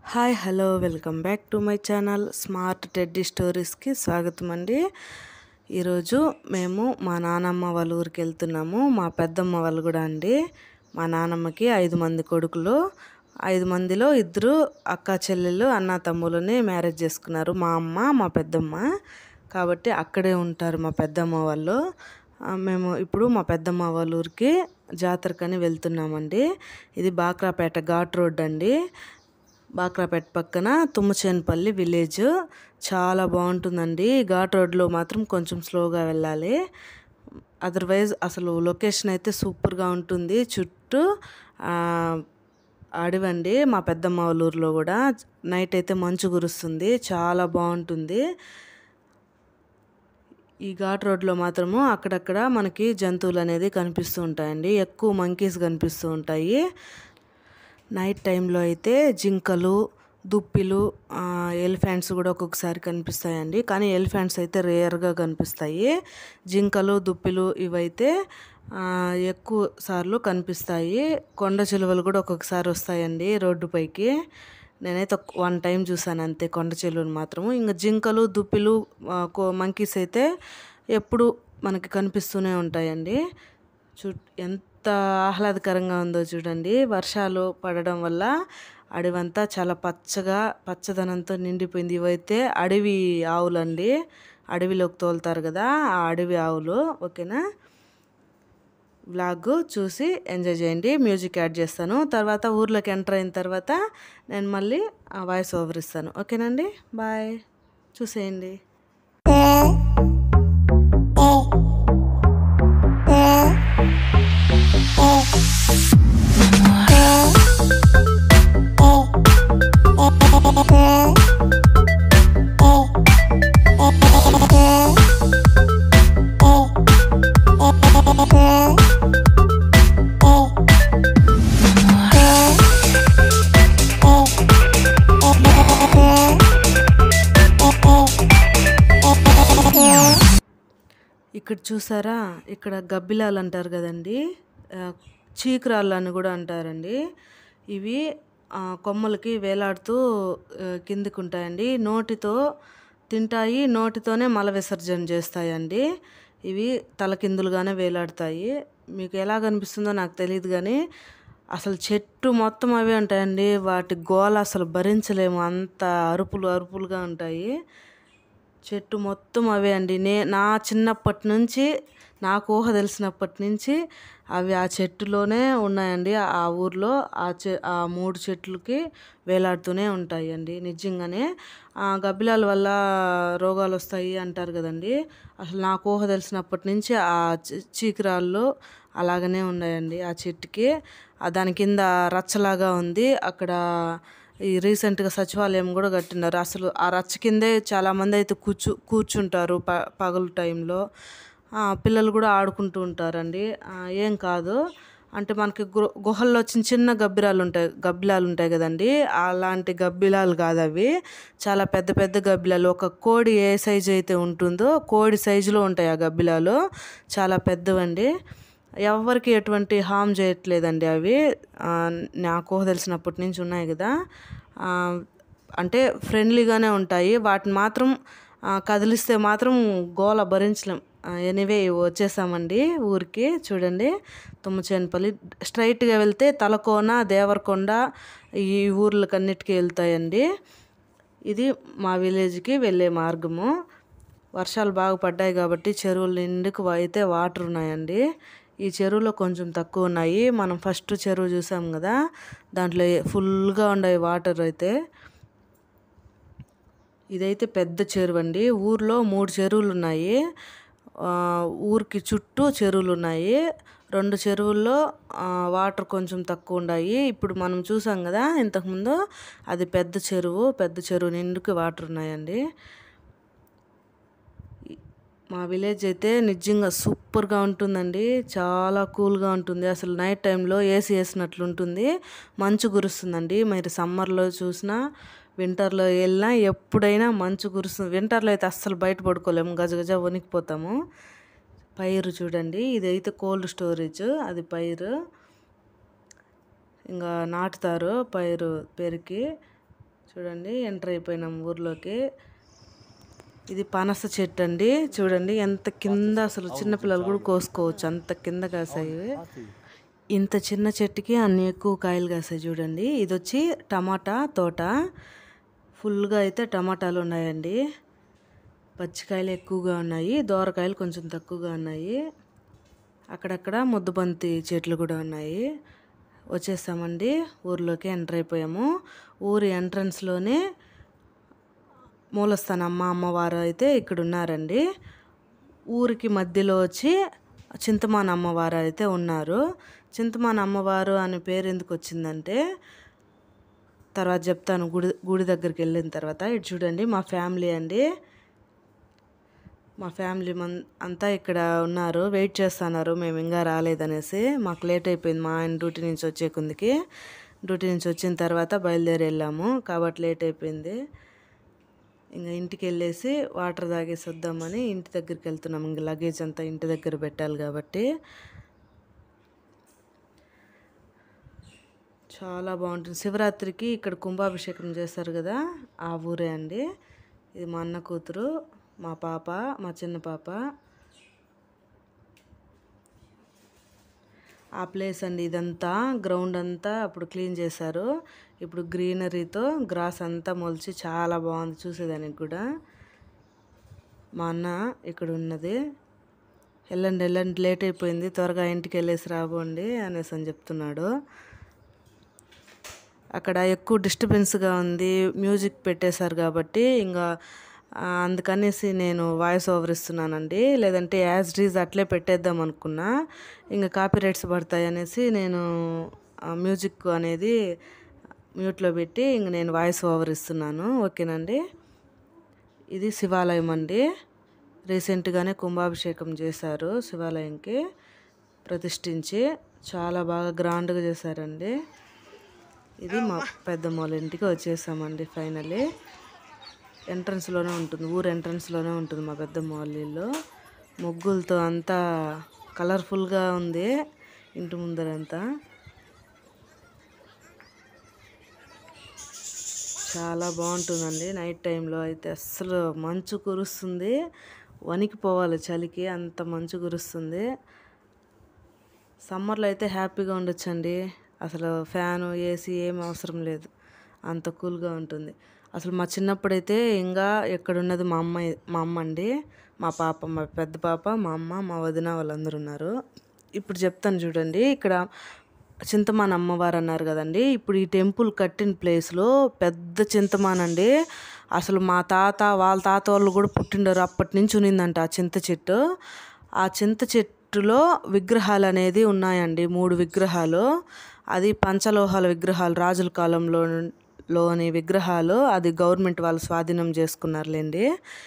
hi hello welcome back to my channel smart teddy స్టోరీస్కి స్వాగతం అండి ఈరోజు మేము మా నానమ్మ వాళ్ళ ఊరికి వెళ్తున్నాము మా పెద్దమ్మ వాళ్ళు కూడా అండి మా నానమ్మకి ఐదు మంది కొడుకులు ఐదు మందిలో ఇద్దరు అక్క చెల్లెళ్ళు అన్న తమ్ములని మ్యారేజ్ చేసుకున్నారు మా అమ్మ మా పెద్దమ్మ కాబట్టి అక్కడే ఉంటారు మా పెద్దమ్మ వాళ్ళు ఆ, మేము ఇప్పుడు మా పెద్దమ్మ వాళ్ళ ఊరికి జాతరకని వెళ్తున్నామండి ఇది బాక్రాపేట ఘాట్ రోడ్ అండి బాక్రాపేట పక్కన తుమ్మచేనపల్లి విలేజ్ చాలా బాగుంటుందండి ఈ ఘాట్ రోడ్లో మాత్రం కొంచెం స్లోగా వెళ్ళాలి అదర్వైజ్ అసలు లొకేషన్ అయితే సూపర్గా ఉంటుంది చుట్టూ ఆ, అడవండి మా పెద్దమ్మ వాళ్ళ ఊర్లో కూడా నైట్ అయితే మంచు కురుస్తుంది చాలా బాగుంటుంది ఈ ఘాట్ రోడ్లో మాత్రము అక్కడక్కడ మనకి జంతువులు అనేది కనిపిస్తూ ఉంటాయండి ఎక్కువ మంకీస్ కనిపిస్తూ ఉంటాయి నైట్ టైంలో అయితే జింకలు దుప్పిలు ఎలిఫెంట్స్ కూడా ఒక్కొక్కసారి కనిపిస్తాయండి కానీ ఎలిఫెంట్స్ అయితే రేర్గా కనిపిస్తాయి జింకలు దుప్పిలు ఇవైతే ఆ, ఎక్కువ సార్లు కనిపిస్తాయి కొండ చిలువలు కూడా ఒక్కొక్కసారి వస్తాయండి రోడ్డుపైకి నేనైతే వన్ టైం చూసాను అంతే కొండ చెలువలు మాత్రము ఇంకా జింకలు దుప్పిలు మంకీస్ అయితే ఎప్పుడు మనకి కనిపిస్తూనే ఉంటాయండి చూ ఎంత ఆహ్లాదకరంగా ఉందో చూడండి వర్షాలు పడడం వల్ల అడవంతా చాలా పచ్చగా పచ్చదనంతో నిండిపోయింది ఇవైతే అడవి ఆవులండి అడవిలోకి తోలుతారు కదా ఆ అడవి ఆవులు ఓకేనా వ్లాగ్ చూసి ఎంజాయ్ చేయండి మ్యూజిక్ యాడ్ చేస్తాను తర్వాత ఊర్లోకి ఎంటర్ అయిన తర్వాత నేను మళ్ళీ వాయిస్ ఓవర్ ఇస్తాను ఓకేనండి బాయ్ చూసేయండి ఇక్కడ చూసారా ఇక్కడ గబ్బిలాలు అంటారు కదండి ఆ, చీకురాళ్ళు అని కూడా అంటారండి ఇవి ఆ, కొమ్మలకి వేలాడుతూ ఆ, కిందికి ఉంటాయండి నోటితో తింటాయి నోటితోనే మల విసర్జన చేస్తాయండి ఇవి తలకిందులుగానే వేలాడతాయి మీకు ఎలా కనిపిస్తుందో నాకు తెలియదు కానీ అసలు చెట్టు మొత్తం అవే ఉంటాయండి వాటి గోల అసలు భరించలేము అంత అరుపులు అరుపులుగా ఉంటాయి చెట్టు మొత్తం అవే అండి నే నా చిన్నప్పటి నుంచి నాకు ఊహ తెలిసినప్పటి నుంచి అవి ఆ చెట్టులోనే ఉన్నాయండి ఆ ఊర్లో ఆ చె ఆ మూడు చెట్లకి వేలాడుతూనే ఉంటాయి అండి నిజంగానే ఆ గబ్బిలాల వల్ల రోగాలు వస్తాయి అంటారు కదండి అసలు నాకు ఊహ తెలిసినప్పటి నుంచి ఆ చీ- చీకురాళ్ళు అలాగనే ఉన్నాయండి ఆ చెట్టుకి ఆ దాని కింద రచ్చలాగా ఉంది అక్కడ ఈ రీసెంట్గా సచివాలయం కూడా కట్టినారు అసలు ఆ రచ్చ కిందే చాలామంది అయితే కూర్చు కూర్చుంటారు ప పగలు టైంలో ఆ, పిల్లలు కూడా ఆడుకుంటూ ఉంటారండి ఆ, ఏం కాదు అంటే మనకి గు- గుహల్లో చిన్న చిన్న గబ్బిలాలు ఉంటాయి గబ్బిలాలు ఉంటాయి కదండి అలాంటి గబ్బిలాలు కాదు అవి చాలా పెద్ద పెద్ద గబ్బిలాలు ఒక కోడి ఏ సైజు అయితే ఉంటుందో కోడి సైజులో ఉంటాయి ఆ గబ్బిలాలు చాలా పెద్దవండి ఎవరికి ఎటువంటి హామ్ చేయట్లేదండి అవి ఆ, నాకు ఊహ తెలిసినప్పటి నుంచి ఉన్నాయి కదా ఆ, అంటే ఫ్రెండ్లీగానే ఉంటాయి వాటిని మాత్రం ఆ, కదిలిస్తే మాత్రం గోల భరించలేం ఎనీవే వచ్చేసామండి ఊరికి చూడండి తుమ్మచేనపల్లి స్ట్రైట్గా వెళ్తే తలకోన దేవరకొండ ఈ ఊర్లకన్నిటికీ వెళ్తాయండి ఇది మా విలేజ్కి వెళ్ళే మార్గము వర్షాలు బాగా పడ్డాయి కాబట్టి చెరువులు నిండుకు అయితే వాటర్ ఉన్నాయండి ఈ చెరువులో కొంచెం తక్కువ ఉన్నాయి మనం ఫస్ట్ చెరువు చూసాం కదా దాంట్లో ఫుల్గా ఉన్నాయి వాటర్ అయితే ఇదైతే పెద్ద చెరువు అండి ఊర్లో మూడు చెరువులు ఉన్నాయి ఆ, ఊరికి చుట్టూ చెరువులు ఉన్నాయి రెండు చెరువుల్లో ఆ, వాటర్ కొంచెం తక్కువ ఉన్నాయి ఇప్పుడు మనం చూసాం కదా ఇంతకుముందు అది పెద్ద చెరువు పెద్ద చెరువు నిండుకి వాటర్ ఉన్నాయండి మా విలేజ్ అయితే నిజంగా సూపర్గా ఉంటుందండి చాలా కూల్గా ఉంటుంది అసలు నైట్ టైంలో ఏసీ వేసినట్లు ఉంటుంది మంచు కురుస్తుందండి మరి సమ్మర్లో చూసినా వింటర్లో వెళ్ళినా ఎప్పుడైనా మంచు కురుస్తుంది వింటర్లో అయితే అస్సలు బయట పడుకోలేము గజగజ వణికిపోతాము పైరు చూడండి ఇదైతే కోల్డ్ స్టోరేజ్ అది పైరు ఇంకా నాటుతారు పైరు పెరికి చూడండి ఎంటర్ అయిపోయినాం ఊర్లోకి ఇది పనస చెట్టు అండి చూడండి ఎంత కింద అసలు చిన్నపిల్లలు కూడా కోసుకోవచ్చు అంత కింద కాసాయి ఇంత చిన్న చెట్టుకి అన్ని ఎక్కువ కాయలు కాసాయి చూడండి ఇది వచ్చి టమాటా తోట ఫుల్గా అయితే టమాటాలు ఉన్నాయండి పచ్చికాయలు ఎక్కువగా ఉన్నాయి దోరకాయలు కొంచెం తక్కువగా ఉన్నాయి అక్కడక్కడ ముద్దబంతి చెట్లు కూడా ఉన్నాయి వచ్చేసామండి ఊర్లోకి ఎంటర్ అయిపోయాము ఊరి ఎంట్రన్స్లోనే మూలస్థానం అమ్మ అమ్మవారు అయితే ఇక్కడ ఉన్నారండి ఊరికి మధ్యలో వచ్చి చింతమాన అమ్మవారు అయితే ఉన్నారు చింతమాన అమ్మవారు అనే పేరు ఎందుకు వచ్చిందంటే తర్వాత చెప్తాను గుడి గుడి దగ్గరికి వెళ్ళిన తర్వాత ఇటు చూడండి మా ఫ్యామిలీ అండి మా ఫ్యామిలీ మన్ అంతా ఇక్కడ ఉన్నారు వెయిట్ చేస్తున్నారు మేము ఇంకా రాలేదనేసి మాకు లేట్ అయిపోయింది మా ఆయన డ్యూటీ నుంచి వచ్చే కొందికి డ్యూటీ నుంచి వచ్చిన తర్వాత బయలుదేరి వెళ్ళాము కాబట్టి లేట్ అయిపోయింది ఇంకా ఇంటికి వెళ్ళేసి వాటర్ తాగేసి వద్దామని ఇంటి దగ్గరికి వెళ్తున్నాం ఇంక లగేజ్ అంతా ఇంటి దగ్గర పెట్టాలి కాబట్టి చాలా బాగుంటుంది శివరాత్రికి ఇక్కడ కుంభాభిషేకం చేస్తారు కదా ఆ ఊరే అండి ఇది మా అన్న కూతురు మా పాప మా చిన్న పాప ఆ ప్లేస్ అండి ఇదంతా గ్రౌండ్ అంతా అప్పుడు క్లీన్ చేశారు ఇప్పుడు గ్రీనరీతో గ్రాస్ అంతా మొలిచి చాలా బాగుంది చూసేదానికి కూడా మా అన్న ఇక్కడ ఉన్నది వెళ్ళండి వెళ్ళండి లేట్ అయిపోయింది త్వరగా ఇంటికి వెళ్ళేసి రాబోండి అనేసి అని చెప్తున్నాడు అక్కడ ఎక్కువ డిస్టర్బెన్స్గా ఉంది మ్యూజిక్ పెట్టేశారు కాబట్టి ఇంకా ఆ, అందుకనేసి నేను వాయిస్ ఓవర్ ఇస్తున్నానండి లేదంటే యాజ్ డీజ్ అట్లే పెట్టేద్దాం అనుకున్నా ఇంకా కాపీ రైట్స్ పడతాయి అనేసి నేను ఆ మ్యూజిక్ అనేది మ్యూట్లో పెట్టి ఇంక నేను వాయిస్ ఓవర్ ఇస్తున్నాను ఓకేనండి ఇది శివాలయం అండి రీసెంట్గానే కుంభాభిషేకం చేశారు శివాలయంకి ప్రతిష్ఠించి చాలా బాగా గ్రాండ్గా చేశారండి ఇది మా పెద్దమ్మ వాళ్ళ ఇంటికి వచ్చేసామండి ఫైనల్లీ ఎంట్రన్స్లోనే ఉంటుంది ఊరు ఎంట్రన్స్లోనే ఉంటుంది మా పెద్దమ్మ వాళ్ళ ఇల్లు ముగ్గులతో అంతా కలర్ఫుల్గా ఉంది ఇంటి ముందరంతా చాలా బాగుంటుందండి నైట్ టైంలో అయితే అస్సలు మంచు కురుస్తుంది వణికిపోవాలి చలికి అంత మంచు కురుస్తుంది సమ్మర్లో అయితే హ్యాపీగా ఉండొచ్చండి అసలు ఫ్యాను ఏసీ ఏం అవసరం లేదు అంత కూల్గా ఉంటుంది అసలు మా చిన్నప్పుడైతే ఇంకా ఎక్కడున్నది మా అమ్మ మా అమ్మ అండి మా పాప మా పెద్ద పాప మా అమ్మ మా వదిన వాళ్ళందరూ ఉన్నారు ఇప్పుడు చెప్తాను చూడండి ఇక్కడ చింతమాన అమ్మవారు అన్నారు కదండి ఇప్పుడు ఈ టెంపుల్ కట్టిన ప్లేస్లో పెద్ద చింతమాన అండి అసలు మా తాత వాళ్ళ తాత వాళ్ళు కూడా పుట్టిండారు అప్పటి నుంచి ఉన్నిందంట ఆ చింత చెట్టు ఆ చింత చెట్టులో విగ్రహాలు అనేది ఉన్నాయండి మూడు విగ్రహాలు అది పంచలోహాల విగ్రహాలు రాజుల కాలంలో లోని విగ్రహాలు అది గవర్నమెంట్ వాళ్ళు స్వాధీనం చేసుకున్నారులేండి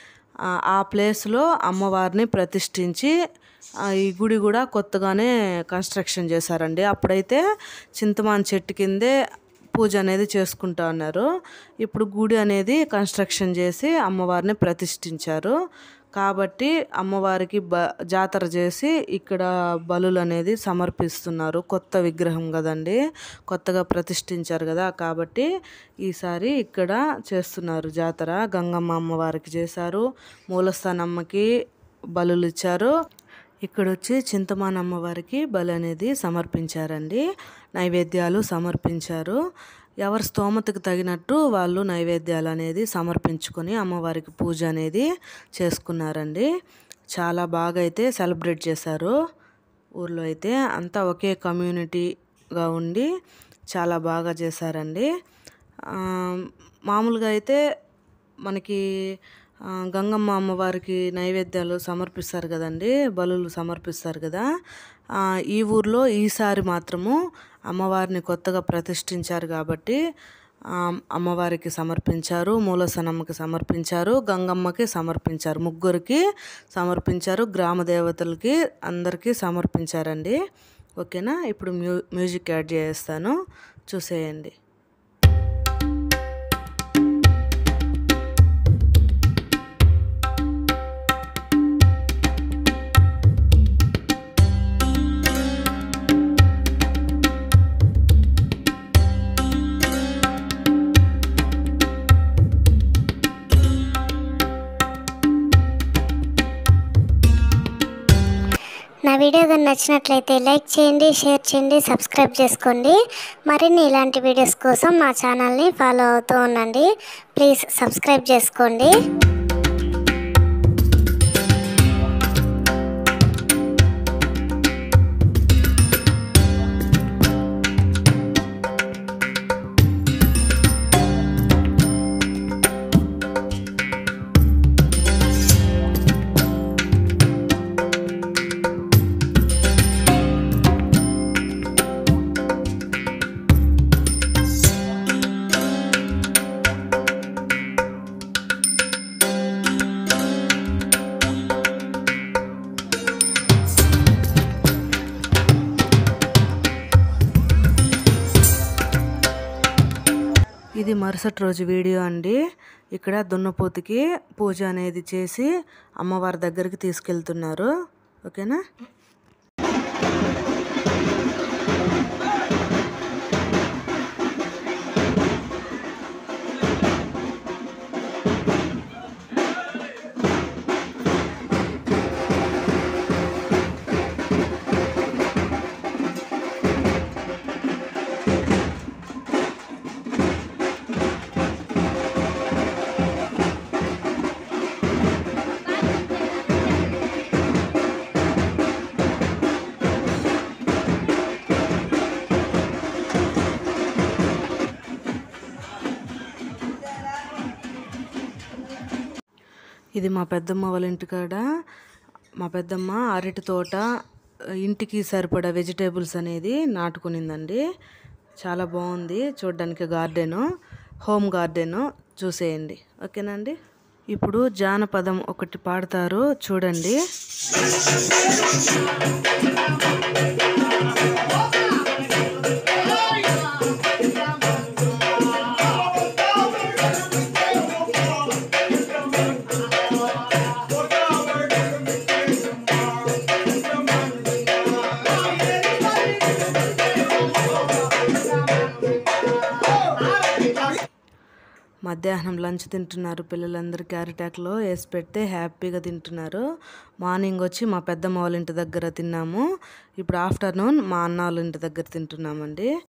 ఆ- ఆ ప్లేస్లో అమ్మవారిని ప్రతిష్ఠించి ఆ, ఈ గుడి కూడా కొత్తగానే కన్స్ట్రక్షన్ చేశారండి అప్పుడైతే చింతమాన్ చెట్టు కిందే పూజ అనేది చేసుకుంటా ఉన్నారు ఇప్పుడు గుడి అనేది కన్స్ట్రక్షన్ చేసి అమ్మవారిని ప్రతిష్ఠించారు కాబట్టి అమ్మవారికి బ జాతర చేసి ఇక్కడ బలులు అనేది సమర్పిస్తున్నారు కొత్త విగ్రహం కదండి కొత్తగా ప్రతిష్ఠించారు కదా కాబట్టి ఈసారి ఇక్కడ చేస్తున్నారు జాతర గంగమ్మ అమ్మవారికి చేశారు మూలస్థానమ్మకి బలులు ఇచ్చారు ఇక్కడ వచ్చి చింతమాన అమ్మవారికి బలి అనేది సమర్పించారండి నైవేద్యాలు సమర్పించారు ఎవరి స్తోమతకు తగినట్టు వాళ్ళు నైవేద్యాలు అనేది సమర్పించుకొని అమ్మవారికి పూజ అనేది చేసుకున్నారండి చాలా బాగా అయితే సెలబ్రేట్ చేశారు ఊర్లో అయితే అంతా ఒకే కమ్యూనిటీగా ఉండి చాలా బాగా చేశారండి ఆ, మామూలుగా అయితే మనకి ఆ, గంగమ్మ అమ్మవారికి నైవేద్యాలు సమర్పిస్తారు కదండి బలులు సమర్పిస్తారు కదా ఆ, ఈ ఊర్లో ఈసారి మాత్రము అమ్మవారిని కొత్తగా ప్రతిష్ఠించారు కాబట్టి ఆ, అమ్మవారికి సమర్పించారు మూలసనమ్మకి సమర్పించారు గంగమ్మకి సమర్పించారు ముగ్గురికి సమర్పించారు గ్రామ దేవతలకి అందరికీ సమర్పించారండి ఓకేనా ఇప్పుడు మ్యూ మ్యూజిక్ యాడ్ చేస్తాను చూసేయండి వీడియో కానీ నచ్చినట్లయితే లైక్ చేయండి షేర్ చేయండి సబ్స్క్రైబ్ చేసుకోండి మరిన్ని ఇలాంటి వీడియోస్ కోసం మా ఛానల్ని ఫాలో అవుతూ ఉండండి ప్లీజ్ సబ్స్క్రైబ్ చేసుకోండి ఇది మరుసటి రోజు వీడియో అండి ఇక్కడ దున్నపోతుకి పూజ అనేది చేసి అమ్మవారి దగ్గరికి తీసుకెళ్తున్నారు ఓకేనా ఇది మా పెద్దమ్మ వాళ్ళ ఇంటికాడ మా పెద్దమ్మ అరటి తోట ఇంటికి సరిపడా వెజిటేబుల్స్ అనేది నాటుకునిందండి చాలా బాగుంది చూడడానికి గార్డెను హోమ్ గార్డెను చూసేయండి ఓకేనండి ఇప్పుడు జానపదం ఒకటి పాడతారు చూడండి మధ్యాహ్నం లంచ్ తింటున్నారు పిల్లలందరూ క్యారిటాక్లో వేసి పెడితే హ్యాపీగా తింటున్నారు మార్నింగ్ వచ్చి మా పెద్దమ్మ వాళ్ళ ఇంటి దగ్గర తిన్నాము ఇప్పుడు ఆఫ్టర్నూన్ మా అన్న వాళ్ళ ఇంటి దగ్గర తింటున్నామండి